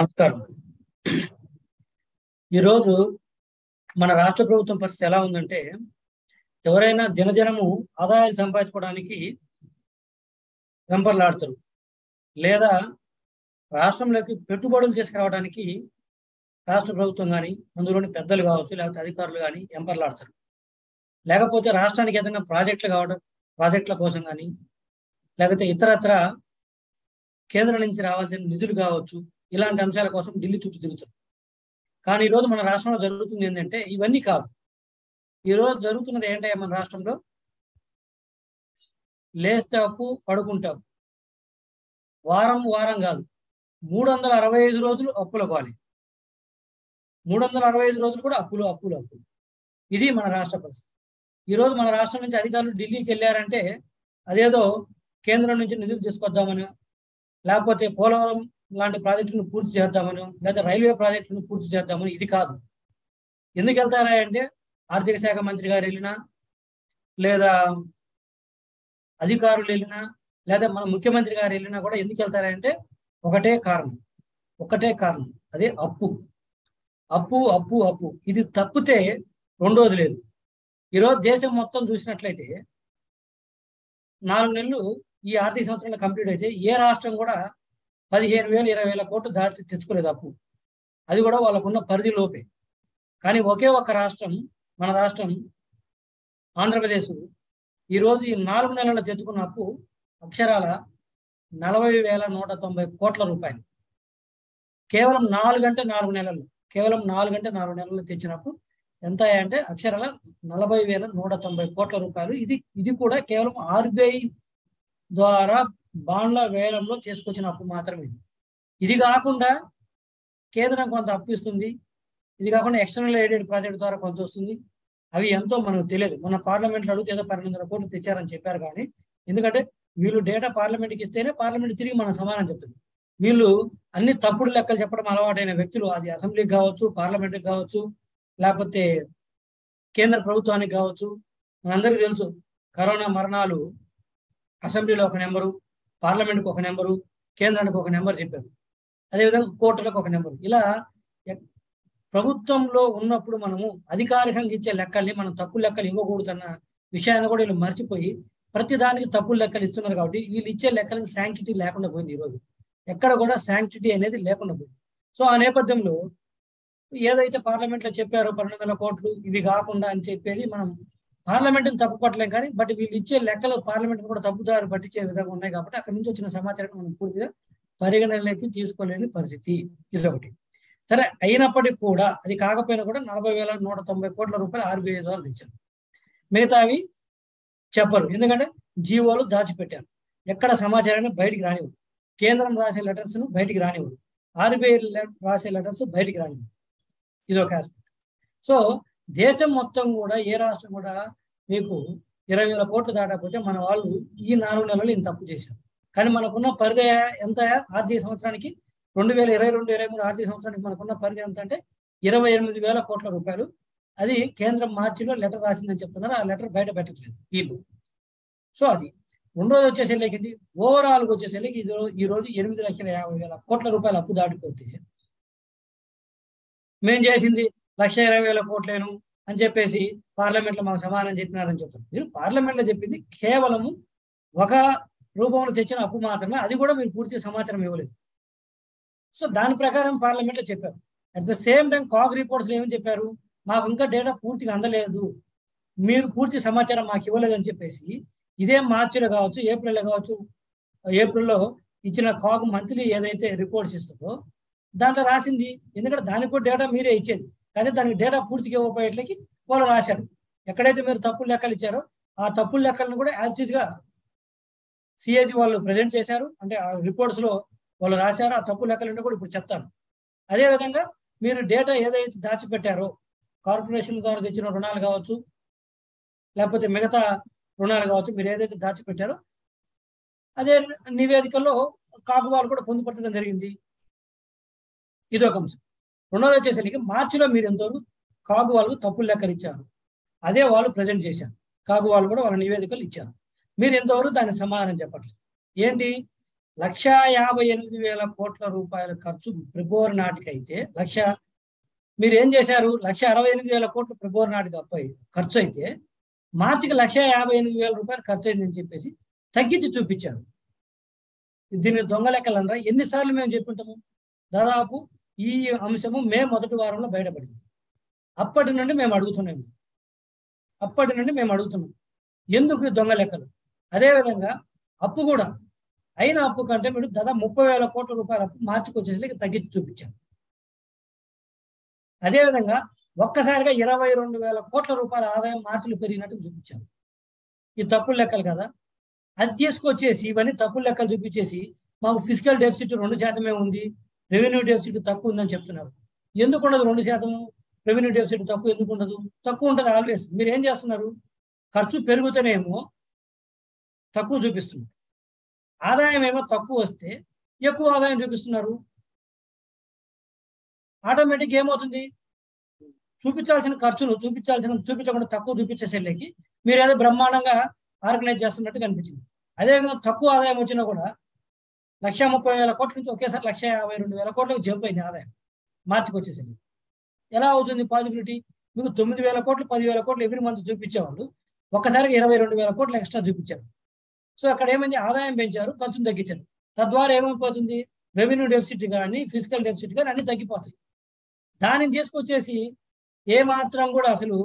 నమస్కారం ఈరోజు మన రాష్ట్ర ప్రభుత్వం పరిస్థితి ఎలా ఉందంటే ఎవరైనా దినదినము ఆదాయాలు సంపాదించుకోవడానికి వెంపర్లాడతారు లేదా రాష్ట్రంలోకి పెట్టుబడులు తీసుకురావడానికి రాష్ట్ర ప్రభుత్వం కానీ అందులోని పెద్దలు కావచ్చు లేకపోతే అధికారులు కానీ వెంపర్లాడతారు లేకపోతే రాష్ట్రానికి ఏదైనా ప్రాజెక్టులు కావడం ప్రాజెక్టుల కోసం కానీ లేకపోతే ఇతరత్ర కేంద్రం నుంచి రావాల్సిన నిధులు కావచ్చు ఇలాంటి అంశాల కోసం ఢిల్లీ చుట్టూ తిరుగుతారు కానీ ఈరోజు మన రాష్ట్రంలో జరుగుతుంది ఏంటంటే ఇవన్నీ కాదు ఈరోజు జరుగుతున్నది ఏంటంటే మన రాష్ట్రంలో లేస్తే అప్పు పడుకుంటావు వారం వారం కాదు మూడు వందల అరవై ఐదు రోజులు అప్పుల కాలి మూడు వందల అరవై ఐదు రోజులు కూడా అప్పులు అప్పులు అప్పులు ఇది మన రాష్ట్ర పరిస్థితి ఈరోజు మన రాష్ట్రం నుంచి అధికారులు ఢిల్లీకి వెళ్ళారంటే అదేదో కేంద్రం నుంచి నిధులు తీసుకొద్దామని లేకపోతే పోలవరం లాంటి ప్రాజెక్టులను పూర్తి చేద్దామని లేదా రైల్వే ప్రాజెక్టులను పూర్తి చేద్దామని ఇది కాదు ఎందుకు వెళ్తారా అంటే ఆర్థిక శాఖ మంత్రి గారు వెళ్ళినా లేదా అధికారులు వెళ్ళినా లేదా మన ముఖ్యమంత్రి గారు వెళ్ళినా కూడా ఎందుకు వెళ్తారంటే ఒకటే కారణం ఒకటే కారణం అదే అప్పు అప్పు అప్పు అప్పు ఇది తప్పితే రెండోది లేదు ఈరోజు దేశం మొత్తం చూసినట్లయితే నాలుగు నెలలు ఈ ఆర్థిక సంవత్సరంలో కంప్లీట్ అయితే ఏ రాష్ట్రం కూడా పదిహేను వేలు ఇరవై వేల కోట్లు దాటి తెచ్చుకోలేదు అప్పు అది కూడా వాళ్ళకున్న పరిధి లోపే కానీ ఒకే ఒక రాష్ట్రం మన రాష్ట్రం ఆంధ్రప్రదేశ్ ఈరోజు ఈ నాలుగు నెలల్లో తెచ్చుకున్న అప్పు అక్షరాల నలభై వేల నూట తొంభై కోట్ల రూపాయలు కేవలం నాలుగు అంటే నాలుగు నెలలు కేవలం నాలుగు అంటే నాలుగు నెలలు తెచ్చినప్పుడు ఎంత అంటే అక్షరాల నలభై వేల నూట తొంభై కోట్ల రూపాయలు ఇది ఇది కూడా కేవలం ఆర్బీఐ ద్వారా బాండ్ల వేలంలో చేసుకొచ్చిన అప్పు మాత్రమే ఇది కాకుండా కేంద్రం కొంత అప్పు ఇస్తుంది ఇది కాకుండా ఎక్స్టర్నల్ ఎయిడెడ్ ప్రాజెక్ట్ ద్వారా కొంత వస్తుంది అవి ఎంతో మనకు తెలియదు మన పార్లమెంట్లో అడిగితే ఏదో పన్నెండు వందల కోట్లు తెచ్చారని చెప్పారు కానీ ఎందుకంటే వీళ్ళు డేటా పార్లమెంట్కి ఇస్తేనే పార్లమెంట్ తిరిగి మన సమానం చెప్తుంది వీళ్ళు అన్ని తప్పుడు లెక్కలు చెప్పడం అలవాటైన వ్యక్తులు అది అసెంబ్లీకి కావచ్చు పార్లమెంట్కి కావచ్చు లేకపోతే కేంద్ర ప్రభుత్వానికి కావచ్చు మనందరికీ తెలుసు కరోనా మరణాలు అసెంబ్లీలో ఒక నెంబరు పార్లమెంట్కి ఒక నెంబరు కేంద్రానికి ఒక నెంబర్ చెప్పారు అదేవిధంగా కోర్టులకు ఒక నెంబరు ఇలా ప్రభుత్వంలో ఉన్నప్పుడు మనము అధికారికంగా ఇచ్చే లెక్కల్ని మనం తప్పు లెక్కలు ఇవ్వకూడదన్న విషయాన్ని కూడా వీళ్ళు మర్చిపోయి ప్రతి దానికి తప్పులు లెక్కలు ఇస్తున్నారు కాబట్టి వీళ్ళు ఇచ్చే లెక్కలకి శాంక్టిటీ లేకుండా పోయింది ఈరోజు ఎక్కడ కూడా శాంక్టిటీ అనేది లేకుండా పోయింది సో ఆ నేపథ్యంలో ఏదైతే పార్లమెంట్లో చెప్పారో పన్నెండు వందల కోట్లు ఇవి కాకుండా అని చెప్పేది మనం పార్లమెంట్ని తప్పు పట్టలేం కానీ బట్ వీళ్ళు ఇచ్చే లెక్కలు పార్లమెంట్ కూడా తప్పుదారి పట్టించే విధంగా ఉన్నాయి కాబట్టి అక్కడి నుంచి వచ్చిన సమాచారం మనం పూర్తిగా పరిగణనలోకి తీసుకోలేని పరిస్థితి ఇదొకటి సరే అయినప్పటికీ కూడా అది కాకపోయినా కూడా నలభై వేల నూట తొంభై కోట్ల రూపాయలు ఆర్బీఐ ద్వారా తెచ్చారు మిగతావి చెప్పరు ఎందుకంటే జీవోలు దాచిపెట్టారు ఎక్కడ సమాచారాన్ని బయటికి రానివ్వరు కేంద్రం రాసే లెటర్స్ ను బయటికి రానివ్వరు ఆర్బీఐ రాసే లెటర్స్ బయటికి రానివ్వరు ఇది ఒక ఆస్పెక్ట్ సో దేశం మొత్తం కూడా ఏ రాష్ట్రం కూడా మీకు ఇరవై వేల కోట్లు దాటకపోతే మన వాళ్ళు ఈ నాలుగు నెలలు ఇంత తప్పు చేశారు కానీ మనకున్న పరిధి ఎంత ఆర్థిక సంవత్సరానికి రెండు వేల ఇరవై రెండు ఇరవై మూడు ఆర్థిక సంవత్సరానికి మనకున్న పరిధి ఎంత అంటే ఇరవై ఎనిమిది వేల కోట్ల రూపాయలు అది కేంద్రం మార్చిలో లెటర్ రాసిందని చెప్తున్నారు ఆ లెటర్ బయట పెట్టట్లేదు వీళ్ళు సో అది రెండోది వచ్చేసరికి ఓవరాల్గా వచ్చేసరికి ఇది ఈ రోజు ఎనిమిది లక్షల యాభై వేల కోట్ల రూపాయలు అప్పు దాటిపోతే మేం చేసింది లక్ష ఇరవై వేల కోట్లేను అని చెప్పేసి పార్లమెంట్లో మాకు సమానం చెప్పినారని చెప్తారు మీరు పార్లమెంట్లో చెప్పింది కేవలము ఒక రూపంలో తెచ్చిన అప్పు మాత్రమే అది కూడా మీరు పూర్తి సమాచారం ఇవ్వలేదు సో దాని ప్రకారం పార్లమెంట్లో చెప్పారు at the same time CAG రిపోర్ట్స్లో ఏమని చెప్పారు మాకు ఇంకా డేటా పూర్తిగా అందలేదు మీరు పూర్తి సమాచారం మాకు ఇవ్వలేదని చెప్పేసి ఇదే మార్చిలో కావచ్చు ఏప్రిల్లో కావచ్చు ఏప్రిల్లో ఇచ్చిన కాగ్ మంత్లీ ఏదైతే రిపోర్ట్స్ ఇస్తుందో దాంట్లో రాసింది ఎందుకంటే దానికి కూడా డేటా మీరే ఇచ్చేది అదే దానికి డేటా పూర్తిగా ఇవ్వబోయేట్లకి వాళ్ళు రాశారు ఎక్కడైతే మీరు తప్పులు లెక్కలు ఇచ్చారో ఆ తప్పుల లెక్కలను కూడా యాక్టివ్గా సిఏజీ వాళ్ళు ప్రజెంట్ చేశారు అంటే ఆ రిపోర్ట్స్ లో వాళ్ళు రాశారు ఆ తప్పు లెక్కలు కూడా ఇప్పుడు చెప్తాను అదేవిధంగా మీరు డేటా ఏదైతే దాచిపెట్టారో కార్పొరేషన్ ద్వారా తెచ్చిన రుణాలు కావచ్చు లేకపోతే మిగతా రుణాలు కావచ్చు మీరు ఏదైతే దాచిపెట్టారో అదే నివేదికలో కాకు వాళ్ళు కూడా పొందుపరచడం జరిగింది ఇది ఒక అంశం రెండోది వచ్చేసరికి మార్చిలో మీరు ఎంతవరకు కాగు వాళ్ళకు తప్పులు లెక్కలు ఇచ్చారు అదే వాళ్ళు ప్రజెంట్ చేశారు కాగు వాళ్ళు కూడా వాళ్ళ నివేదికలు ఇచ్చారు మీరు ఎంతవరకు దానికి సమాధానం చెప్పట్లేదు ఏంటి లక్ష యాభై ఎనిమిది వేల కోట్ల రూపాయల ఖర్చు ఫిబ్రవరి నాటికైతే లక్ష మీరు ఏం చేశారు లక్ష అరవై ఎనిమిది వేల కోట్లు ఫిబ్రవరి నాటికి అప్పై ఖర్చు అయితే మార్చికి లక్ష యాభై ఎనిమిది వేల రూపాయలు ఖర్చు అయిందని చెప్పేసి తగ్గించి చూపించారు దీన్ని దొంగ లెక్కలు అనరా ఎన్నిసార్లు మేము చెప్పుంటాము దాదాపు ఈ అంశము మే మొదటి వారంలో బయటపడింది అప్పటి నుండి మేము అడుగుతున్నాము అప్పటి నుండి మేము అడుగుతున్నాం ఎందుకు ఈ దొంగ లెక్కలు అదేవిధంగా అప్పు కూడా అయిన అప్పు కంటే మీరు దాదాపు ముప్పై వేల కోట్ల రూపాయల అప్పు మార్చికి వచ్చేసరికి తగ్గించి చూపించారు అదేవిధంగా ఒక్కసారిగా ఇరవై రెండు వేల కోట్ల రూపాయల ఆదాయం మార్చిలు పెరిగినట్టు చూపించారు ఈ తప్పుల లెక్కలు కదా అది తీసుకొచ్చేసి ఇవన్నీ తప్పుల లెక్కలు చూపించేసి మాకు ఫిజికల్ డెఫిసిట్ రెండు శాతమే ఉంది రెవెన్యూ డెఫిసిట్ తక్కువ ఉందని చెప్తున్నారు ఎందుకు ఉండదు రెండు శాతము రెవెన్యూ డెఫిసిట్ తక్కువ ఎందుకు ఉండదు తక్కువ ఉంటుంది ఆల్వేస్ మీరు ఏం చేస్తున్నారు ఖర్చు పెరుగుతూనేమో తక్కువ చూపిస్తున్నారు ఆదాయం ఏమో తక్కువ వస్తే ఎక్కువ ఆదాయం చూపిస్తున్నారు ఆటోమేటిక్ ఏమవుతుంది చూపించాల్సిన ఖర్చును చూపించాల్సిన చూపించకుండా తక్కువ చూపించేసేళ్ళకి మీరు ఏదో బ్రహ్మాండంగా ఆర్గనైజ్ చేస్తున్నట్టు కనిపించింది అదేవిధంగా తక్కువ ఆదాయం వచ్చినా కూడా లక్ష ముప్పై వేల కోట్ల నుంచి ఒకేసారి లక్ష యాభై రెండు వేల కోట్లకు జంప్ అయింది ఆదాయం మార్చికి వచ్చేసరికి ఎలా అవుతుంది పాజిబిలిటీ మీకు తొమ్మిది వేల కోట్లు పదివేల కోట్లు ఎవ్రీ మంత్ చూపించేవాళ్ళు ఒక్కసారిగా ఇరవై రెండు వేల కోట్లు ఎక్స్ట్రా చూపించారు సో అక్కడ ఏమైంది ఆదాయం పెంచారు ఖర్చును తగ్గించారు తద్వారా ఏమైపోతుంది రెవెన్యూ డెఫిసిట్ కానీ ఫిజికల్ డెఫిసిట్ కానీ అన్ని తగ్గిపోతాయి దానిని తీసుకొచ్చేసి ఏ మాత్రం కూడా అసలు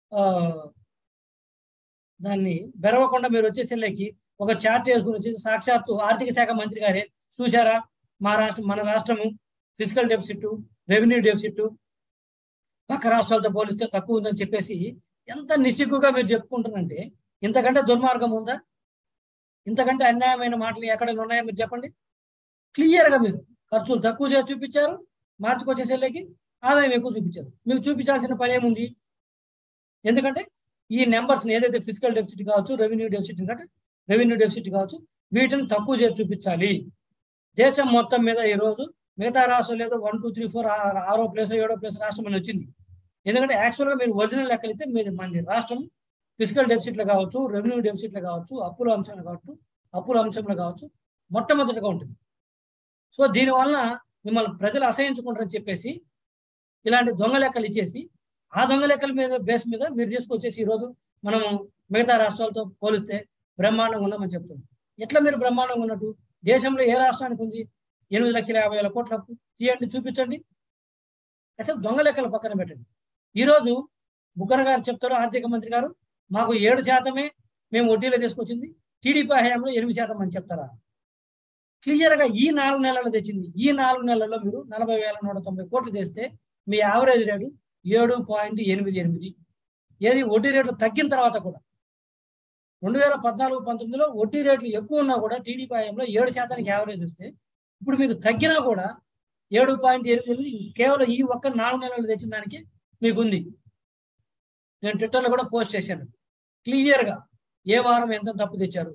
దాన్ని బెరవకుండా మీరు వచ్చేసేళ్ళకి ఒక చార్ట్ వేసుకుని వచ్చేసి సాక్షాత్తు ఆర్థిక శాఖ మంత్రి గారే చూసారా మా రాష్ట్రం మన రాష్ట్రము ఫిజికల్ డెఫిసిట్ రెవెన్యూ డెఫిసిట్ పక్క రాష్ట్రాలతో పోలిస్తే తక్కువ ఉందని చెప్పేసి ఎంత నిస్సిగ్గుగా మీరు చెప్పుకుంటున్నంటే ఇంతకంటే దుర్మార్గం ఉందా ఇంతకంటే అన్యాయమైన మాటలు ఎక్కడ ఉన్నాయో మీరు చెప్పండి క్లియర్గా మీరు ఖర్చులు తక్కువ చేసి చూపించారు మార్చికి వచ్చేసేళ్ళకి ఆదాయం ఎక్కువ చూపించారు మీకు చూపించాల్సిన పని ఏముంది ఎందుకంటే ఈ నెంబర్స్ని ఏదైతే ఫిజికల్ డెఫిసిట్ కావచ్చు రెవెన్యూ డెఫిసిట్ కంటే రెవెన్యూ డెఫిసిట్ కావచ్చు వీటిని తక్కువ చేసి చూపించాలి దేశం మొత్తం మీద ఈరోజు మిగతా రాష్ట్రాలు ఏదో వన్ టూ త్రీ ఫోర్ ఆరో ప్లేస్ ఏడో ప్లేస్ రాష్ట్రం అని వచ్చింది ఎందుకంటే యాక్చువల్గా మీరు ఒరిజినల్ లెక్కలైతే మీది మన రాష్ట్రం ఫిజికల్ డెఫిసిట్లు కావచ్చు రెవెన్యూ డెఫిసిట్లు కావచ్చు అప్పుల అంశంలో కావచ్చు అప్పుల అంశంలో కావచ్చు మొట్టమొదటిగా ఉంటుంది సో దీనివల్ల మిమ్మల్ని ప్రజలు అసహించుకుంటారని చెప్పేసి ఇలాంటి దొంగ లెక్కలు ఇచ్చేసి ఆ దొంగ లెక్కల మీద బేస్ మీద మీరు తీసుకొచ్చేసి ఈరోజు మనము మిగతా రాష్ట్రాలతో పోలిస్తే బ్రహ్మాండంగా ఉన్నామని చెప్తున్నాం ఎట్లా మీరు బ్రహ్మాండంగా ఉన్నట్టు దేశంలో ఏ రాష్ట్రానికి ఉంది ఎనిమిది లక్షల యాభై వేల కోట్ల అప్పు తీయండి చూపించండి అసలు దొంగ లెక్కలు పక్కన పెట్టండి ఈరోజు బుక్కర్ గారు చెప్తారు ఆర్థిక మంత్రి గారు మాకు ఏడు శాతమే మేము వడ్డీలో తీసుకొచ్చింది టీడీపీ హయాంలో ఎనిమిది శాతం అని చెప్తారా క్లియర్గా ఈ నాలుగు నెలలు తెచ్చింది ఈ నాలుగు నెలల్లో మీరు నలభై వేల నూట తొంభై కోట్లు తెస్తే మీ యావరేజ్ రేటు ఏడు పాయింట్ ఎనిమిది ఎనిమిది ఏది వడ్డీ రేట్లు తగ్గిన తర్వాత కూడా రెండు వేల పద్నాలుగు పంతొమ్మిదిలో వడ్డీ రేట్లు ఎక్కువ ఉన్నా కూడా టీడీపీ హయాంలో ఏడు శాతానికి యావరేజ్ వస్తే ఇప్పుడు మీకు తగ్గినా కూడా ఏడు పాయింట్ ఎనిమిది ఎనిమిది కేవలం ఈ ఒక్క నాలుగు నెలలు తెచ్చిన దానికి మీకు ఉంది నేను ట్విట్టర్లో కూడా పోస్ట్ చేశాను క్లియర్గా ఏ వారం ఎంత తప్పు తెచ్చారు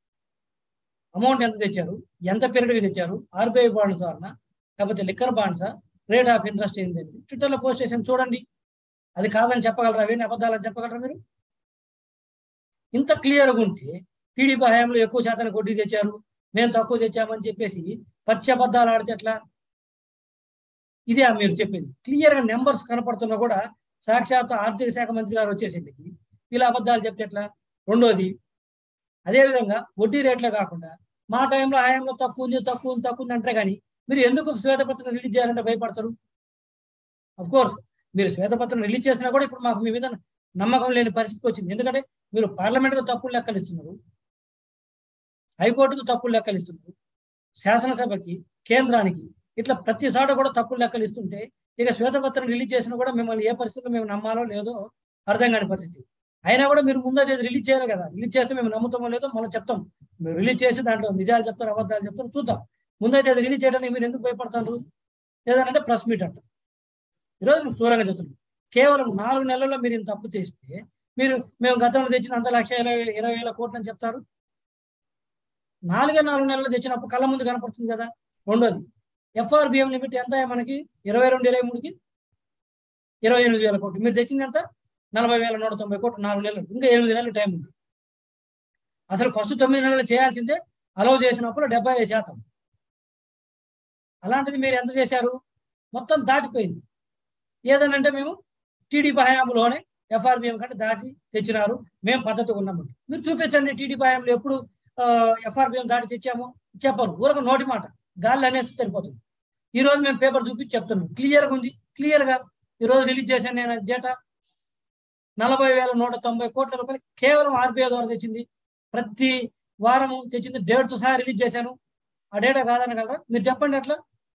అమౌంట్ ఎంత తెచ్చారు ఎంత పీరియడ్కి తెచ్చారు ఆర్బీఐ బాండ్స్ ద్వారా లేకపోతే లిక్కర్ బాండ్సా రేట్ ఆఫ్ ఇంట్రెస్ట్ ఏంటి ట్విట్టర్లో పోస్ట్ చేశాను చూడండి అది కాదని చెప్పగలరా అవన్నీ అబద్ధాలని చెప్పగలరా మీరు ఇంత క్లియర్గా ఉంటే టీడీపీ హయాంలో ఎక్కువ శాతానికి వడ్డీ తెచ్చారు మేము తక్కువ తెచ్చామని చెప్పేసి పచ్చి అబద్ధాలు ఆడితే ఎట్లా ఇదే మీరు చెప్పేది క్లియర్గా నెంబర్స్ కనపడుతున్నా కూడా సాక్షాత్ ఆర్థిక శాఖ మంత్రి గారు వచ్చేసేందుకు ఇలా అబద్ధాలు చెప్తే ఎట్లా రెండోది అదేవిధంగా వడ్డీ రేట్లే కాకుండా మా టైంలో హయాంలో తక్కువ ఉంది తక్కువ ఉంది తక్కువ ఉంది అంటే కానీ మీరు ఎందుకు శ్వేతపత్రం రిలీజ్ చేయాలంటే భయపడతారు అఫ్ కోర్స్ మీరు శ్వేతపత్రం రిలీజ్ చేసినా కూడా ఇప్పుడు మాకు మీ మీద నమ్మకం లేని పరిస్థితికి వచ్చింది ఎందుకంటే మీరు పార్లమెంట్కు తప్పులు లెక్కలు ఇస్తున్నారు హైకోర్టుకు తప్పులు లెక్కలు ఇస్తున్నారు శాసనసభకి కేంద్రానికి ఇట్లా ప్రతి చోట కూడా తప్పులు లెక్కలు ఇస్తుంటే ఇక శ్వేతపత్రం రిలీజ్ చేసినా కూడా మిమ్మల్ని ఏ పరిస్థితిలో మేము నమ్మాలో లేదో అర్థం కాని పరిస్థితి అయినా కూడా మీరు ముందు అది రిలీజ్ చేయాలి కదా రిలీజ్ చేస్తే మేము నమ్ముతామో లేదో మనం చెప్తాం మీరు రిలీజ్ చేసి దాంట్లో నిజాలు చెప్తారు అబద్ధాలు చెప్తారు చూద్దాం ముందైతే అది రిలీజ్ చేయడానికి మీరు ఎందుకు భయపడతారు లేదంటే ప్రెస్ మీట్ అంటారు ఈరోజు మీకు దూరంగా చెప్తున్నాం కేవలం నాలుగు నెలల్లో మీరు ఇంత తప్పు చేస్తే మీరు మేము గతంలో తెచ్చిన అంత లక్ష ఇరవై ఇరవై వేల కోట్లు అని చెప్తారు నాలుగే నాలుగు నెలలు తెచ్చినప్పుడు కళ్ళ ముందు కనపడుతుంది కదా రెండోది ఎఫ్ఆర్బిఎం లిమిట్ ఎంత మనకి ఇరవై రెండు ఇరవై మూడుకి ఇరవై ఎనిమిది వేల కోట్లు మీరు తెచ్చింది ఎంత నలభై వేల నూట తొంభై కోట్లు నాలుగు నెలలు ఇంకా ఎనిమిది నెలలు టైం ఉంది అసలు ఫస్ట్ తొమ్మిది నెలలు చేయాల్సిందే అలౌ చేసినప్పుడు డెబ్బై ఐదు శాతం అలాంటిది మీరు ఎంత చేశారు మొత్తం దాటిపోయింది ఏదనంటే మేము టీడీపీ హయాంలోనే ఎఫ్ఆర్బిఎం కంటే దాటి తెచ్చినారు మేము పద్ధతి ఉన్నాము మీరు చూపించండి టీడీపీ హయాంలో ఎప్పుడు ఎఫ్ఆర్బిఎం దాటి తెచ్చామో చెప్పరు ఊరక నోటి మాట గాలి అనేసి సరిపోతుంది ఈ రోజు మేము పేపర్ చూపించి చెప్తున్నాం క్లియర్గా ఉంది క్లియర్గా ఈ రోజు రిలీజ్ చేశాను నేను డేటా నలభై వేల నూట తొంభై కోట్ల రూపాయలు కేవలం ఆర్బీఐ ద్వారా తెచ్చింది ప్రతి వారము తెచ్చింది డేట్తో సహా రిలీజ్ చేశాను ఆ డేటా కాదనగలరా మీరు చెప్పండి అట్లా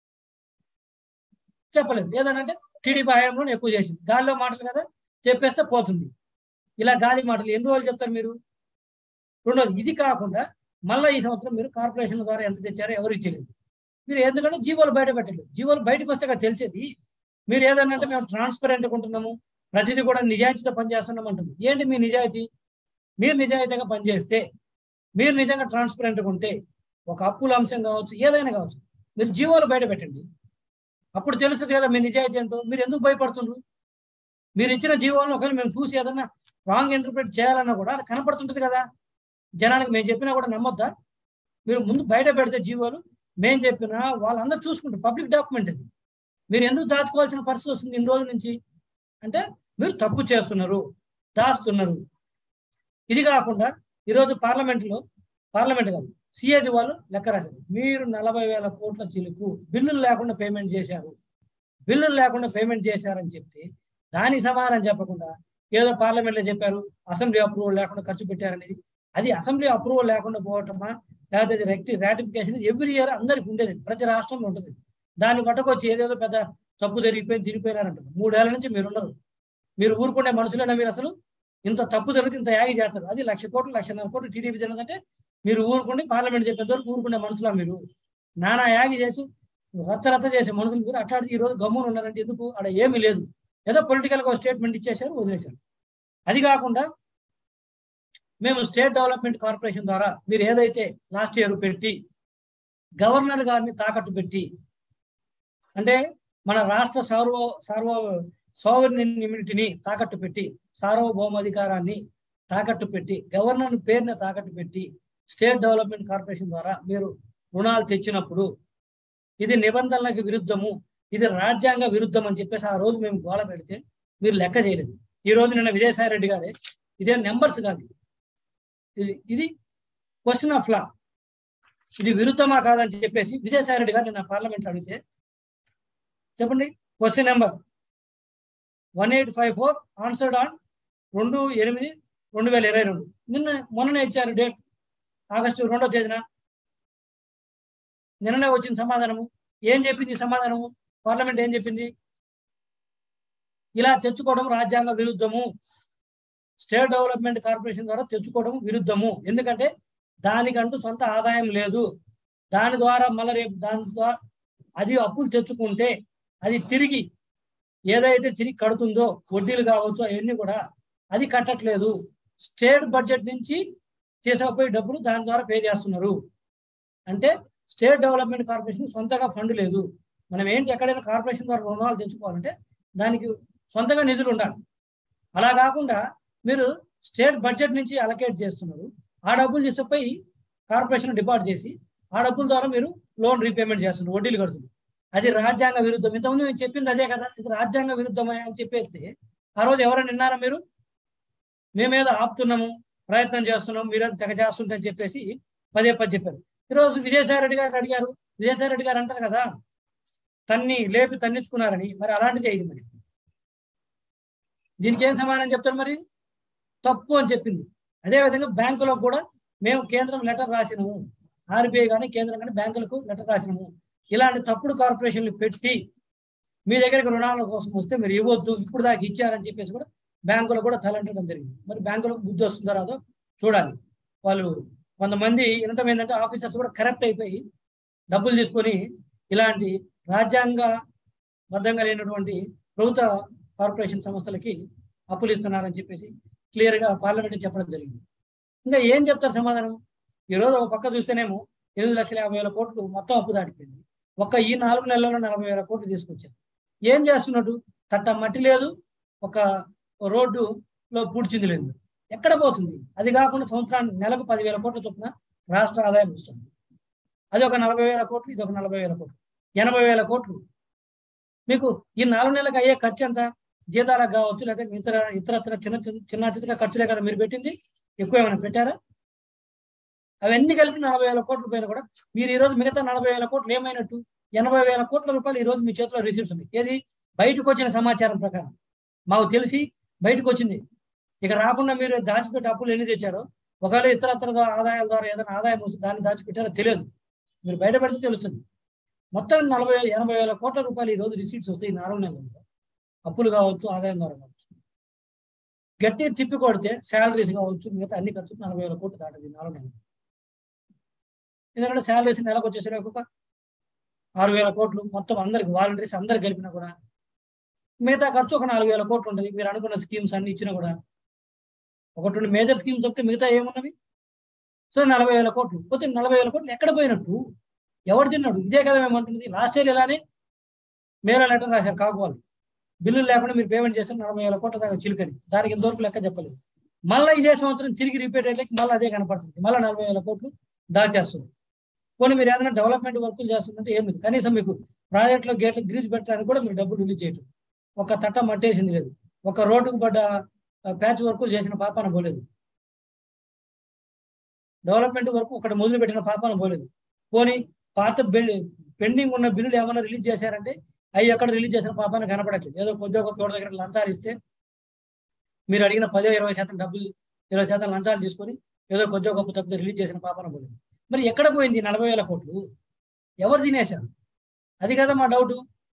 చెప్పలేదు ఏదనంటే టీడీపీ హయాంలో ఎక్కువ చేసింది గాలిలో మాటలు కదా చెప్పేస్తే పోతుంది ఇలా గాలి మాటలు ఎన్ని రోజులు చెప్తారు మీరు రెండోది ఇది కాకుండా మళ్ళీ ఈ సంవత్సరం మీరు కార్పొరేషన్ ద్వారా ఎంత తెచ్చారో ఎవరు ఇచ్చలేదు మీరు ఎందుకంటే జీవోలు బయట పెట్టలేదు జీవోలు బయటకు వస్తే కదా తెలిసేది మీరు ఏదన్నంటే మేము ట్రాన్స్పరెంట్గా ఉంటున్నాము ప్రతిదీ కూడా నిజాయితీతో పనిచేస్తున్నాం అంటుంది ఏంటి మీ నిజాయితీ మీరు నిజాయితీగా పనిచేస్తే మీరు నిజంగా ట్రాన్స్పరెంట్గా ఉంటే ఒక అప్పుల అంశం కావచ్చు ఏదైనా కావచ్చు మీరు జీవోలు బయట పెట్టండి అప్పుడు తెలుస్తుంది కదా మీ నిజాయితీ ఏంటో మీరు ఎందుకు భయపడుతుండ్రు మీరు ఇచ్చిన జీవోలను ఒకవేళ మేము చూసి ఏదన్నా రాంగ్ ఇంటర్ప్రిట్ చేయాలన్నా కూడా అది కనపడుతుంటుంది కదా జనానికి మేము చెప్పినా కూడా నమ్మొద్దా మీరు ముందు బయట పెడితే జీవోలు మేము చెప్పినా వాళ్ళందరూ చూసుకుంటారు పబ్లిక్ డాక్యుమెంట్ అది మీరు ఎందుకు దాచుకోవాల్సిన పరిస్థితి వస్తుంది ఇన్ని రోజుల నుంచి అంటే మీరు తప్పు చేస్తున్నారు దాస్తున్నారు ఇది కాకుండా ఈరోజు పార్లమెంట్లో పార్లమెంట్ కాదు సిఏజీ వాళ్ళు లెక్క రాశారు మీరు నలభై వేల కోట్ల చిలుకు బిల్లులు లేకుండా పేమెంట్ చేశారు బిల్లులు లేకుండా పేమెంట్ చేశారని చెప్తే దానికి సమాధానం చెప్పకుండా ఏదో పార్లమెంట్లో చెప్పారు అసెంబ్లీ అప్రూవల్ లేకుండా ఖర్చు పెట్టారనేది అది అసెంబ్లీ అప్రూవల్ లేకుండా పోవటమా లేకపోతే అది రెక్టి రాటిఫికేషన్ ఎవ్రీ ఇయర్ అందరికి ఉండేది ప్రతి రాష్ట్రంలో ఉంటుంది దాన్ని పట్టుకొచ్చి ఏదేదో పెద్ద తప్పు జరిగిపోయింది తిరిగిపోయినారంటారు మూడేళ్ల నుంచి మీరు ఉండరు మీరు ఊరుకునే మనుషులైనా మీరు అసలు ఇంత తప్పు జరిగితే ఇంత యాగి చేస్తారు అది లక్ష కోట్లు లక్షన్నర కోట్లు టీడీపీ జరిగిందంటే మీరు ఊరుకుండి పార్లమెంట్ చెప్పేంత వరకు ఊరుకునే మనుషులా మీరు నానా యాగి చేసి రచ్చ రచ్చ చేసే మనుషులు మీరు అట్లాంటి ఈ రోజు గమ్మున ఉన్నారంటే ఎందుకు అక్కడ ఏమీ లేదు ఏదో పొలిటికల్గా ఒక స్టేట్మెంట్ ఇచ్చేశారు వదిలేశారు అది కాకుండా మేము స్టేట్ డెవలప్మెంట్ కార్పొరేషన్ ద్వారా మీరు ఏదైతే లాస్ట్ ఇయర్ పెట్టి గవర్నర్ గారిని తాకట్టు పెట్టి అంటే మన రాష్ట్ర సార్వ సార్వ సోవరినిమిటిని తాకట్టు పెట్టి సార్వభౌమాధికారాన్ని తాకట్టు పెట్టి గవర్నర్ పేరుని తాకట్టు పెట్టి స్టేట్ డెవలప్మెంట్ కార్పొరేషన్ ద్వారా మీరు రుణాలు తెచ్చినప్పుడు ఇది నిబంధనలకు విరుద్ధము ఇది రాజ్యాంగ విరుద్ధం అని చెప్పేసి ఆ రోజు మేము గోల పెడితే మీరు లెక్క చేయలేదు ఈ రోజు నిన్న విజయసాయి రెడ్డి గారే ఇదే నెంబర్స్ కాదు ఇది ఇది క్వశ్చన్ ఆఫ్ లా ఇది విరుద్ధమా కాదని చెప్పేసి విజయసాయి రెడ్డి గారు నిన్న పార్లమెంట్లో అడిగితే చెప్పండి question number one eight five four answered on రెండు ఎనిమిది రెండు వేల ఇరవై రెండు నిన్న మొన్ననే ఇచ్చారు డేట్ ఆగస్టు రెండో తేదీన నిన్ననే వచ్చింది సమాధానము ఏం చెప్పింది సమాధానము పార్లమెంట్ ఏం చెప్పింది ఇలా తెచ్చుకోవడం రాజ్యాంగ విరుద్ధము స్టేట్ డెవలప్మెంట్ కార్పొరేషన్ ద్వారా తెచ్చుకోవడం విరుద్ధము ఎందుకంటే దానికంటూ సొంత ఆదాయం లేదు దాని ద్వారా మళ్ళీ రేపు దాని ద్వారా అది అప్పులు తెచ్చుకుంటే అది తిరిగి ఏదైతే తిరిగి కడుతుందో వడ్డీలు కావచ్చు అవన్నీ కూడా అది కట్టట్లేదు స్టేట్ బడ్జెట్ నుంచి తీసుకుపోయి డబ్బులు దాని ద్వారా పే చేస్తున్నారు అంటే స్టేట్ డెవలప్మెంట్ కార్పొరేషన్ సొంతగా ఫండ్ లేదు మనం ఏంటి ఎక్కడైనా కార్పొరేషన్ ద్వారా రుణాలు తెచ్చుకోవాలంటే దానికి సొంతగా నిధులు ఉండాలి అలా కాకుండా మీరు స్టేట్ బడ్జెట్ నుంచి అలకేట్ చేస్తున్నారు ఆ డబ్బులు తీసుకుపోయి కార్పొరేషన్ డిపాజిట్ చేసి ఆ డబ్బుల ద్వారా మీరు లోన్ రీపేమెంట్ చేస్తున్నారు వడ్డీలు కడుతున్నారు అది రాజ్యాంగ విరుద్ధం ఇంతకుముందు మేము చెప్పింది అదే కదా ఇది రాజ్యాంగ విరుద్ధమే అని చెప్పేస్తే ఆ రోజు ఎవరైనా విన్నారా మీరు మేమేదో ఆపుతున్నాము ప్రయత్నం చేస్తున్నాం మీరు తెగ చేస్తుంటే అని చెప్పేసి పదే పది చెప్పారు ఈరోజు విజయసాయి రెడ్డి గారు అడిగారు విజయసాయి రెడ్డి గారు అంటారు కదా తన్ని లేపి తన్నించుకున్నారని మరి అలాంటిదే ఇది మరి దీనికి ఏం సమాధానం చెప్తారు మరి తప్పు అని చెప్పింది అదేవిధంగా బ్యాంకులో కూడా మేము కేంద్రం లెటర్ రాసినాము ఆర్బీఐ కానీ కేంద్రం కానీ బ్యాంకులకు లెటర్ రాసినాము ఇలాంటి తప్పుడు కార్పొరేషన్లు పెట్టి మీ దగ్గరికి రుణాల కోసం వస్తే మీరు ఇవ్వద్దు ఇప్పుడు దాకా ఇచ్చారని చెప్పేసి కూడా బ్యాంకులో కూడా తలంటడం జరిగింది మరి బ్యాంకులకు బుద్ధి వస్తుందో రాదో చూడాలి వాళ్ళు కొంతమంది వినటం ఏంటంటే ఆఫీసర్స్ కూడా కరెక్ట్ అయిపోయి డబ్బులు తీసుకొని ఇలాంటి రాజ్యాంగ బద్ధంగా లేనటువంటి ప్రభుత్వ కార్పొరేషన్ సంస్థలకి అప్పులు ఇస్తున్నారని చెప్పేసి క్లియర్గా పార్లమెంట్ చెప్పడం జరిగింది ఇంకా ఏం చెప్తారు సమాధానం ఈరోజు ఒక పక్క చూస్తేనేమో ఎనిమిది లక్షల యాభై వేల కోట్లు మొత్తం అప్పు దాటిపోయింది ఒక్క ఈ నాలుగు నెలల్లో నలభై వేల కోట్లు తీసుకొచ్చారు ఏం చేస్తున్నట్టు తట్ట మట్టి లేదు ఒక రోడ్డులో పూడ్చింది లేదు ఎక్కడ పోతుంది అది కాకుండా సంవత్సరానికి నెలకు పదివేల కోట్ల చొప్పున రాష్ట్ర ఆదాయం వస్తుంది అది ఒక నలభై వేల కోట్లు ఇది ఒక నలభై వేల కోట్లు ఎనభై వేల కోట్లు మీకు ఈ నాలుగు నెలలకు అయ్యే ఖర్చు ఎంత జీతాలకు కావచ్చు లేదా ఇతర ఇతరత్ర చిన్న చిన్న చిన్న అతిథిగా ఖర్చులే కదా మీరు పెట్టింది ఎక్కువ ఏమైనా పెట్టారా అవన్నీ కలిపి నలభై వేల కోట్ల పైన కూడా మీరు ఈ రోజు మిగతా నలభై వేల కోట్లు ఏమైనట్టు ఎనభై వేల కోట్ల రూపాయలు ఈ రోజు మీ చేతిలో రిసీవ్స్ ఉన్నాయి ఏది బయటకు వచ్చిన సమాచారం ప్రకారం మాకు తెలిసి బయటకు వచ్చింది ఇక రాకుండా మీరు దాచిపెట్టి అప్పులు ఎన్ని తెచ్చారో ఒకవేళ ఇతరత్ర ఆదాయాల ద్వారా ఏదైనా ఆదాయం వస్తే దాన్ని దాచిపెట్టారో తెలియదు మీరు బయట పెడితే తెలుస్తుంది మొత్తం నలభై ఎనభై వేల కోట్ల రూపాయలు ఈ రోజు రిసీట్స్ వస్తాయి ఈ నాలుగు నెలల్లో అప్పులు కావచ్చు ఆదాయం ద్వారా కావచ్చు గట్టి తిప్పి కొడితే శాలరీస్ కావచ్చు మిగతా అన్ని ఖర్చులు నలభై వేల కోట్లు దాటది నాలుగు నెలలు ఎందుకంటే శాలరీస్ నెలకు వచ్చేసరికి ఒక ఆరు వేల కోట్లు మొత్తం అందరికి వాలంటీర్స్ అందరికి కలిపినా కూడా మిగతా ఖర్చు ఒక నాలుగు వేల కోట్లు ఉంటుంది మీరు అనుకున్న స్కీమ్స్ అన్ని ఇచ్చినా కూడా ఒకటి రెండు మేజర్ స్కీమ్స్ చెప్తే మిగతా ఏమున్నవి సో నలభై వేల కోట్లు పోతే నలభై వేల కోట్లు ఎక్కడ పోయినట్టు ఎవరు తిన్నాడు ఇదే కదా మేము అంటున్నది లాస్ట్ ఇయర్ ఇలానే మేలో లెటర్ రాశారు కాకు వాళ్ళు బిల్లులు లేకుండా మీరు పేమెంట్ చేస్తే నలభై వేల కోట్ల దాకా చిలుకని దానికి ఇంతవరకు లెక్క చెప్పలేదు మళ్ళీ ఇదే సంవత్సరం తిరిగి రిపీట్ అయ్యేకి మళ్ళీ అదే కనపడుతుంది మళ్ళీ నలభై వేల కోట్లు దాచేస్తుంది పోనీ మీరు ఏదైనా డెవలప్మెంట్ వర్కులు చేస్తుంటే ఏం లేదు కనీసం మీకు ప్రాజెక్టులో గేట్లు గ్రీజ్ పెట్టడానికి కూడా మీరు డబ్బులు రిలీజ్ చేయటం ఒక తట్ట మట్టేసింది లేదు ఒక రోడ్డుకు పడ్డ ప్యాచ్ వర్కులు చేసిన పాపాన పోలేదు డెవలప్మెంట్ వరకు ఒకటి మొదలు పెట్టిన పాపాన పోలేదు పోనీ పాత బిల్ పెండింగ్ ఉన్న బిల్లులు ఏమైనా రిలీజ్ చేశారంటే అవి ఎక్కడ రిలీజ్ చేసిన పాపాన కనపడట్లేదు ఏదో కొద్దిగా ఒక చోట దగ్గర లంచాలు ఇస్తే మీరు అడిగిన పదో ఇరవై శాతం డబ్బులు ఇరవై శాతం లంచాలు తీసుకొని ఏదో కొద్దిగా గొప్ప తప్పితే రిలీజ్ చేసిన పాపాన పోలేదు మరి ఎక్కడ పోయింది నలభై వేల కోట్లు ఎవరు తినేశారు అది కదా మా డౌట్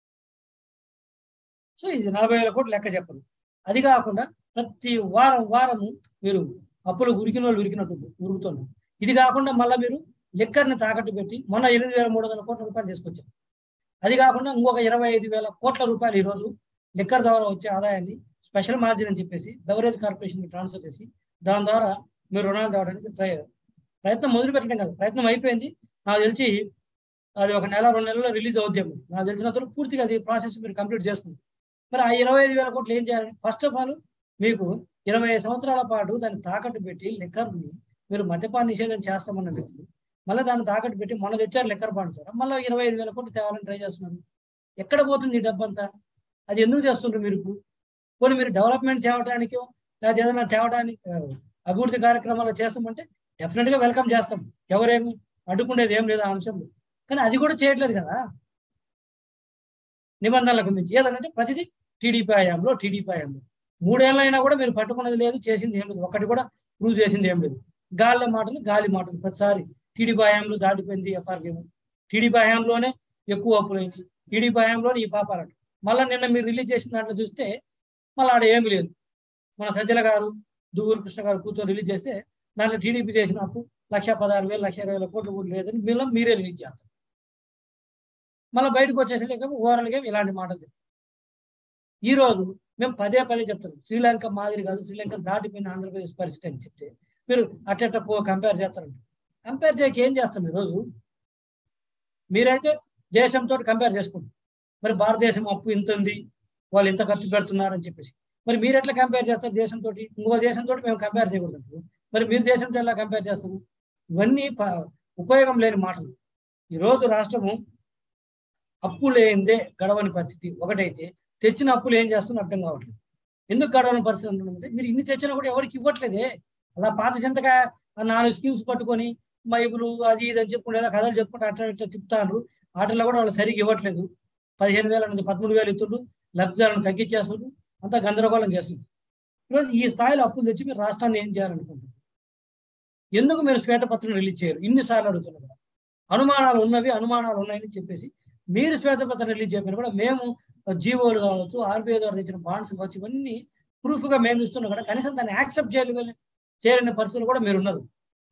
సో ఇది నలభై వేల కోట్లు లెక్క చెప్పరు అది కాకుండా ప్రతి వారం వారము మీరు అప్పులు ఉరికిన వాళ్ళు ఉరికినట్టు ఉరుకుతున్నారు ఇది కాకుండా మళ్ళీ మీరు లిక్కర్ని తాకట్టు పెట్టి మొన్న ఎనిమిది వేల మూడు వందల కోట్ల రూపాయలు తీసుకొచ్చారు అది కాకుండా ఇంకొక ఇరవై ఐదు వేల కోట్ల రూపాయలు ఈరోజు లిక్కర్ ద్వారా వచ్చే ఆదాయాన్ని స్పెషల్ మార్జిన్ అని చెప్పేసి బెవరేజ్ కార్పొరేషన్కి ట్రాన్స్ఫర్ చేసి దాని ద్వారా మీరు రుణాలు తేవడానికి ట్రై ప్రయత్నం మొదలు పెట్టడం కాదు ప్రయత్నం అయిపోయింది నాకు తెలిసి అది ఒక నెల రెండు నెలల్లో రిలీజ్ అవుద్దేమో నాకు తెలిసినంత పూర్తిగా అది ప్రాసెస్ మీరు కంప్లీట్ చేస్తుంది మరి ఆ ఇరవై ఐదు వేల కోట్లు ఏం చేయాలి ఫస్ట్ ఆఫ్ ఆల్ మీకు ఇరవై ఐదు సంవత్సరాల పాటు దాన్ని తాకట్టు పెట్టి లిక్కర్ని మీరు మద్యపాన నిషేధం చేస్తామన్న వ్యక్తులు మళ్ళీ దాన్ని తాకట్టు పెట్టి మొన్న తెచ్చారు లిక్కర్ బాండ్ సార్ మళ్ళీ ఇరవై ఐదు వేల కోట్లు తేవాలని ట్రై చేస్తున్నారు ఎక్కడ పోతుంది ఈ డబ్బంతా అది ఎందుకు చేస్తుండ్రు మీరు పోనీ మీరు డెవలప్మెంట్ చేయడానికి లేదా ఏదైనా తేవడానికి అభివృద్ధి కార్యక్రమాలు చేస్తామంటే డెఫినెట్ గా వెల్కమ్ చేస్తాం ఎవరేమి అడ్డుకునేది ఏం లేదు ఆ అంశంలో కానీ అది కూడా చేయట్లేదు కదా నిబంధనలకు మించి ఏదనంటే ప్రతిదీ టీడీపీ హయాంలో టీడీపీ హయాంలో మూడేళ్ళైనా కూడా మీరు పట్టుకున్నది లేదు చేసింది ఏం లేదు ఒకటి కూడా ప్రూవ్ చేసింది ఏం లేదు గాలి మాటలు గాలి మాటలు ప్రతిసారి టీడీపీ హయాంలో దాటిపోయింది ఎఫ్ఆర్గేమ్ టీడీపీ హయాంలోనే ఎక్కువ అప్పులైంది టీడీపీ హయాంలోనే ఈ పాపాలట మళ్ళీ నిన్న మీరు రిలీజ్ చేసిన దాంట్లో చూస్తే మళ్ళీ ఆడ ఏమి లేదు మన సజ్జల గారు దువ్వూరు కృష్ణ గారు కూర్చొని రిలీజ్ చేస్తే దాంట్లో టీడీపీ చేసిన అప్పు లక్ష పదహారు వేలు లక్ష ఇరవై వేల కోట్లు కూడా లేదని మీలో మీరే రిలీజ్ చేస్తారు మళ్ళీ బయటకు వచ్చేసరికి ఓవరాల్గా ఇలాంటి మాటలు చెప్తారు ఈ రోజు మేము పదే పదే చెప్తాం శ్రీలంక మాదిరి కాదు శ్రీలంక దాటిపోయిన ఆంధ్రప్రదేశ్ పరిస్థితి అని చెప్తే మీరు అట్టెట్ట పో కంపేర్ చేస్తారంట కంపేర్ చేయక ఏం చేస్తాం ఈరోజు మీరైతే దేశంతో కంపేర్ చేసుకుంటారు మరి భారతదేశం అప్పు ఇంత ఉంది వాళ్ళు ఇంత ఖర్చు పెడుతున్నారని చెప్పేసి మరి మీరు ఎట్లా కంపేర్ చేస్తారు దేశంతో ఇంకో దేశంతో మేము కంపేర్ చేయకూడదు మరి మీరు దేశంతో ఎలా కంపేర్ చేస్తారు ఇవన్నీ ఉపయోగం లేని మాటలు ఈరోజు రాష్ట్రము అప్పు లేనిదే గడవని పరిస్థితి ఒకటైతే తెచ్చిన అప్పులు ఏం చేస్తున్నా అర్థం కావట్లేదు ఎందుకు గడవని పరిస్థితి అంటున్నామంటే మీరు ఇన్ని తెచ్చినా కూడా ఎవరికి ఇవ్వట్లేదే అలా పాత చింతగా నాలుగు స్కీమ్స్ పట్టుకొని మైబులు అది ఇది అని చెప్పుకుంటే ఏదో కథలు చెప్పుకుంటే అట్లా ఇట్లా తిప్పుతారు వాటిల్లో కూడా వాళ్ళు సరిగ్గా ఇవ్వట్లేదు పదిహేను వేల అనేది పదమూడు వేలు ఇస్తుండ్రు లబ్ధిదారులను తగ్గించేస్తుండ్రు అంతా గందరగోళం చేస్తుంది ఈరోజు ఈ స్థాయిలో అప్పులు తెచ్చి మీరు రాష్ట్రాన్ని ఏం చేయాలనుకుంటున్నారు ఎందుకు మీరు శ్వేతపత్రం రిలీజ్ చేయరు ఇన్నిసార్లు అడుగుతున్నారు కూడా అనుమానాలు ఉన్నవి అనుమానాలు ఉన్నాయని చెప్పేసి మీరు శ్వేతపత్రం రిలీజ్ చేయకపోయినా కూడా మేము జీవోలు కావచ్చు ఆర్బీఐ ద్వారా తెచ్చిన బాండ్స్ కావచ్చు ఇవన్నీ ప్రూఫ్ గా మేము ఇస్తున్నాం కూడా కనీసం దాన్ని యాక్సెప్ట్ చేయలేని చేయలేని పరిస్థితులు కూడా మీరు ఉన్నారు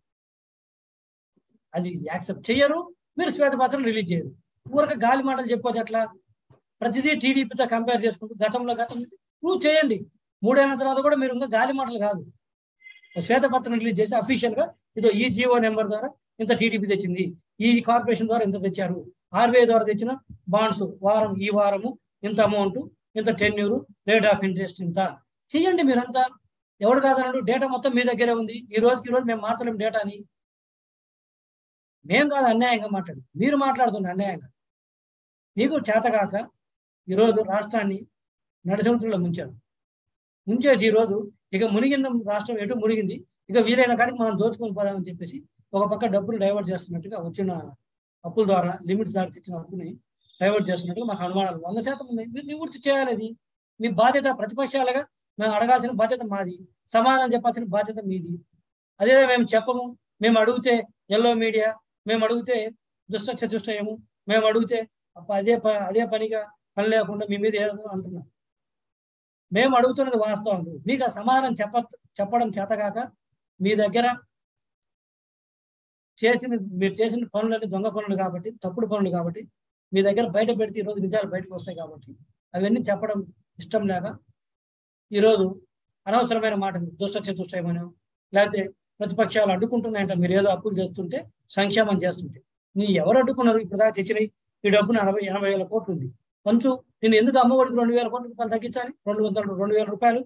అది యాక్సెప్ట్ చేయరు మీరు శ్వేతపత్రం రిలీజ్ చేయరు ఊరక గాలి మాటలు చెప్పొచ్చు అట్లా ప్రతిదీ టీడీపీతో కంపేర్ చేసుకుంటూ గతంలో గతం ప్రూవ్ చేయండి మూడేళ్ల తర్వాత కూడా మీరు ఇంకా గాలి మాటలు కాదు శ్వేతపత్రం రిలీజ్ చేసి అఫీషియల్ గా ఇదో ఈ జీవో నెంబర్ ద్వారా ఇంత టీడీపీ తెచ్చింది ఈ కార్పొరేషన్ ద్వారా ఇంత తెచ్చారు ఆర్బీఐ ద్వారా తెచ్చిన బాండ్స్ వారం ఈ వారము ఇంత అమౌంట్ ఇంత టెన్యూరు రేట్ ఆఫ్ ఇంట్రెస్ట్ ఇంత చెయ్యండి మీరంతా ఎవడు కాదన్నాడు డేటా మొత్తం మీ దగ్గరే ఉంది ఈ రోజుకి ఈ రోజు మేము మాట్లాడలేం డేటాని మేం కాదు అన్యాయంగా మాట్లాడి మీరు మాట్లాడుతున్నారు అన్యాయంగా మీకు చేతగాక ఈరోజు రాష్ట్రాన్ని నడిసముద్రంలో ముంచారు ముంచేసి ఈరోజు ఇక మునిగింద రాష్ట్రం ఎటు మునిగింది ఇక వీలైన కాడికి మనం దోచుకొని పోదామని చెప్పేసి ఒక పక్క డబ్బులు డైవర్ట్ చేస్తున్నట్టుగా వచ్చిన అప్పుల ద్వారా లిమిట్స్ దాటి తెచ్చిన అప్పుని డైవర్ట్ చేస్తున్నట్టుగా మాకు అనుమానాలు వంద శాతం ఉన్నాయి మీరు నివృత్తి చేయాలి అది మీ బాధ్యత ప్రతిపక్షాలుగా మేము అడగాల్సిన బాధ్యత మాది సమాధానం చెప్పాల్సిన బాధ్యత మీది అదే మేము చెప్పము మేము అడిగితే ఎల్లో మీడియా మేము అడిగితే దుష్ట చతుష్టయము మేము అడిగితే అప్ప అదే ప అదే పనిగా పని లేకుండా మీ మీద ఏదో అంటున్నాం మేము అడుగుతున్నది వాస్తవాలు మీకు ఆ సమాధానం చెప్ప చెప్పడం చేతగాక మీ దగ్గర చేసిన మీరు చేసిన పనులన్నీ దొంగ పనులు కాబట్టి తప్పుడు పనులు కాబట్టి మీ దగ్గర బయట పెడితే ఈరోజు నిజాలు బయటకు వస్తాయి కాబట్టి అవన్నీ చెప్పడం ఇష్టం లేక ఈరోజు అనవసరమైన మాట దుష్ట చతుష్టయమనో లేకపోతే ప్రతిపక్షాలు అడ్డుకుంటున్నాయంట మీరు ఏదో అప్పులు చేస్తుంటే సంక్షేమం చేస్తుంటే నీ ఎవరు అడ్డుకున్నారు ఇప్పుడు దాకా తెచ్చినాయి ఈ డబ్బు నలభై ఎనభై వేల కోట్లు ఉంది కొంచెం నేను ఎందుకు అమ్మఒడికి రెండు వేల కోట్ల రూపాయలు తగ్గించాలి రెండు వందల రెండు వేల రూపాయలు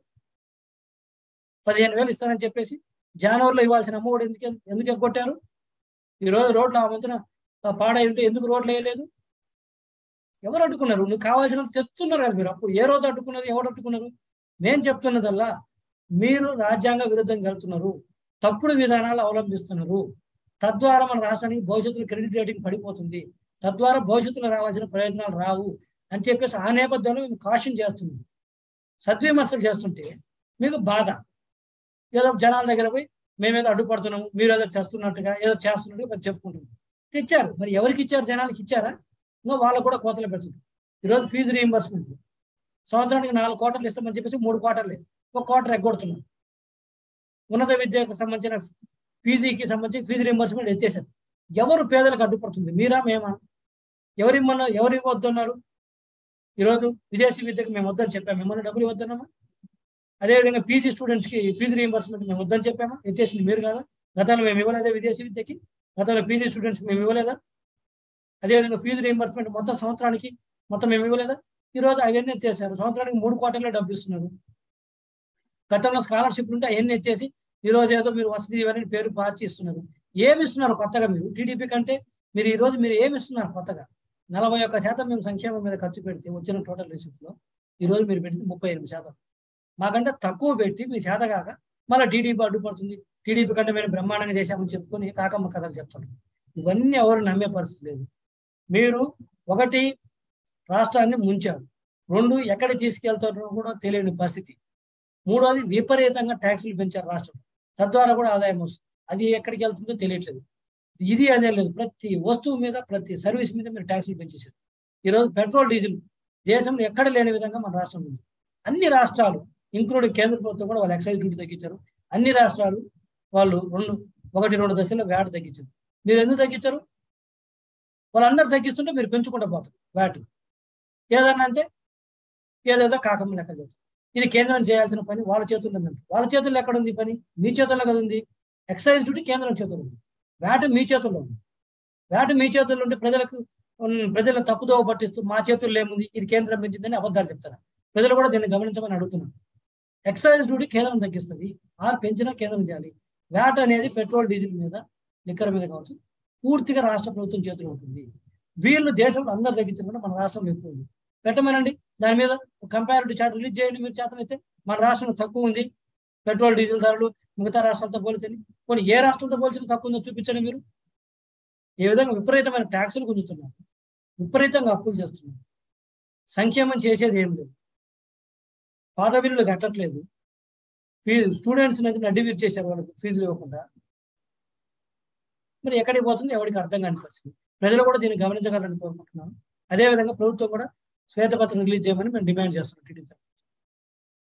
పదిహేను వేలు ఇస్తానని చెప్పేసి జనవరిలో ఇవ్వాల్సిన అమ్మఒడి ఎందుకు ఎందుకు ఎగ్గొట్టారు ఈ రోజు రోడ్లు ఆ వంతున పాడై ఉంటే ఎందుకు రోడ్లు వేయలేదు ఎవరు అడ్డుకున్నారు నువ్వు కావాల్సినంత తెస్తున్నారు కదా మీరు అప్పుడు ఏ రోజు అడ్డుకున్నారు ఎవరు అడ్డుకున్నారు నేను చెప్తున్నదల్లా మీరు రాజ్యాంగ విరుద్ధంగా వెళ్తున్నారు తప్పుడు విధానాలు అవలంబిస్తున్నారు తద్వారా మన రాష్ట్రానికి భవిష్యత్తులో క్రెడిట్ రేటింగ్ పడిపోతుంది తద్వారా భవిష్యత్తులో రావాల్సిన ప్రయోజనాలు రావు అని చెప్పేసి ఆ నేపథ్యంలో మేము కాషన్ చేస్తున్నాం సద్విమర్శలు చేస్తుంటే మీకు బాధ ఏదో జనాల దగ్గర పోయి మేమేదో అడ్డుపడుతున్నాము మీరు ఏదో తెస్తున్నట్టుగా ఏదో చేస్తున్నట్టుగా చెప్పుకుంటున్నాం తెచ్చారు మరి ఎవరికి ఇచ్చారు జనాలకి ఇచ్చారా ఇంకా వాళ్ళకు కూడా కోతలు పెడుతుంది ఈరోజు ఫీజు రీఎంబర్స్మెంట్ సంవత్సరానికి నాలుగు కోటర్లు ఇస్తామని చెప్పేసి మూడు కోటర్లే ఒక కోటర్ ఎగ్గొడుతున్నాం ఉన్నత విద్యకు సంబంధించిన పీజీకి సంబంధించి ఫీజు రీఎంబర్స్మెంట్ ఎత్తేసారు ఎవరు పేదలకు అడ్డుపడుతుంది మీరా మేమా ఎవరు ఇమ్మన్నా ఎవరు ఇవ్వద్దన్నారు ఈరోజు విదేశీ విద్యకు మేము వద్దని చెప్పాము మిమ్మల్ని డబ్బులు ఇవ్వద్దన్నామా అదేవిధంగా పీజీ స్టూడెంట్స్కి ఫీజు రీఎంబర్స్మెంట్ మేము వద్దని చెప్పామా ఎత్తేసింది మీరు కదా గతంలో మేము ఇవ్వలేదా విదేశీ విద్యకి గతంలో పీజీ స్టూడెంట్స్కి మేము ఇవ్వలేదా అదేవిధంగా ఫీజు రీఎంబర్స్మెంట్ మొత్తం సంవత్సరానికి మొత్తం మేము ఇవ్వలేదా ఈరోజు అవన్నీ ఎత్తేసారు సంవత్సరానికి మూడు కోట్లలో డబ్బులు ఇస్తున్నారు గతంలో స్కాలర్షిప్ ఉంటే అవన్నీ ఎత్తేసి ఈ రోజు ఏదో మీరు వసతి ఇవన్నీ పేరు మార్చి ఇస్తున్నారు ఏమి ఇస్తున్నారు కొత్తగా మీరు టీడీపీ కంటే మీరు ఈ రోజు మీరు ఏమి ఇస్తున్నారు కొత్తగా నలభై ఒక్క శాతం మేము సంక్షేమం మీద ఖర్చు పెడితే వచ్చిన టోటల్ రిసిప్ట్లో ఈ రోజు మీరు పెట్టింది ముప్పై ఎనిమిది శాతం మాకంటే తక్కువ పెట్టి మీ చేత కాక మళ్ళీ టీడీపీ అడ్డుపడుతుంది టీడీపీ కంటే మేము బ్రహ్మాండంగా చేశామని చెప్పుకొని కాకమ్మ కథలు చెప్తారు ఇవన్నీ ఎవరు నమ్మే పరిస్థితి లేదు మీరు ఒకటి రాష్ట్రాన్ని ముంచారు రెండు ఎక్కడ తీసుకెళ్తారో కూడా తెలియని పరిస్థితి మూడోది విపరీతంగా ట్యాక్సులు పెంచారు రాష్ట్రం తద్వారా కూడా ఆదాయం వస్తుంది అది ఎక్కడికి వెళ్తుందో తెలియట్లేదు ఇది అదే లేదు ప్రతి వస్తువు మీద ప్రతి సర్వీస్ మీద మీరు ట్యాక్సులు పెంచేశారు ఈరోజు పెట్రోల్ డీజిల్ దేశంలో ఎక్కడ లేని విధంగా మన రాష్ట్రం ఉంది అన్ని రాష్ట్రాలు ఇంక్లూడింగ్ కేంద్ర ప్రభుత్వం కూడా వాళ్ళు ఎక్సైజ్ డ్యూటీ తగ్గించారు అన్ని రాష్ట్రాలు వాళ్ళు రెండు ఒకటి రెండు దశల్లో వ్యాట్ తగ్గించారు మీరు ఎందుకు తగ్గించారు వాళ్ళందరూ తగ్గిస్తుంటే మీరు పెంచుకుంటూ పోతారు వ్యాట్ ఏదన్నా అంటే ఏదేదో కాకమ్మ లెక్క చేస్తారు ఇది కేంద్రం చేయాల్సిన పని వాళ్ళ చేతుల్లో ఉందండి వాళ్ళ చేతుల్లో ఎక్కడ ఉంది పని మీ చేతుల్లో కదా ఉంది ఎక్సైజ్ డ్యూటీ కేంద్రం చేతుల్లో ఉంది వ్యాట్ మీ చేతుల్లో ఉంది వ్యాట్ మీ చేతుల్లో ఉంటే ప్రజలకు ప్రజలను తప్పుదోవ పట్టిస్తూ మా చేతుల్లో ఏముంది ఇది కేంద్రం పెంచిందని అబద్ధాలు చెప్తారు ప్రజలు కూడా దీన్ని గమనించమని అడుగుతున్నారు ఎక్సైజ్ డ్యూటీ కేంద్రం తగ్గిస్తుంది ఆరు పెంచినా కేంద్రం చేయాలి వ్యాట్ అనేది పెట్రోల్ డీజిల్ మీద లిక్కర్ మీద కావచ్చు పూర్తిగా రాష్ట్ర ప్రభుత్వం చేతిలో ఉంటుంది వీళ్ళు దేశంలో అందరు తగ్గించకుండా మన రాష్ట్రంలో ఎక్కువ ఉంది పెట్టమనండి దాని మీద కంపారిటివ్ చార్ట్ రిలీజ్ చేయండి మీరు చేతనైతే మన రాష్ట్రంలో తక్కువ ఉంది పెట్రోల్ డీజిల్ ధరలు మిగతా రాష్ట్రాలతో పోలితే కొన్ని ఏ రాష్ట్రంతో పోల్చిన తక్కువ ఉందో చూపించండి మీరు ఏ విధంగా విపరీతమైన ట్యాక్సులు గుంజుతున్నారు విపరీతంగా అప్పులు చేస్తున్నారు సంక్షేమం చేసేది ఏం లేదు పాత బిల్లులు కట్టట్లేదు ఫీజు స్టూడెంట్స్ అయితే నడ్డి విరిచేశారు వాళ్ళకి ఫీజులు ఇవ్వకుండా మరి ఎక్కడికి పోతుంది ఎవరికి అర్థం కాని పరిస్థితి ప్రజలు కూడా దీన్ని గమనించగలరని కోరుకుంటున్నాను అదేవిధంగా ప్రభుత్వం కూడా శ్వేతపత్రం రిలీజ్ చేయమని మేము డిమాండ్ చేస్తున్నాం టీడీపీ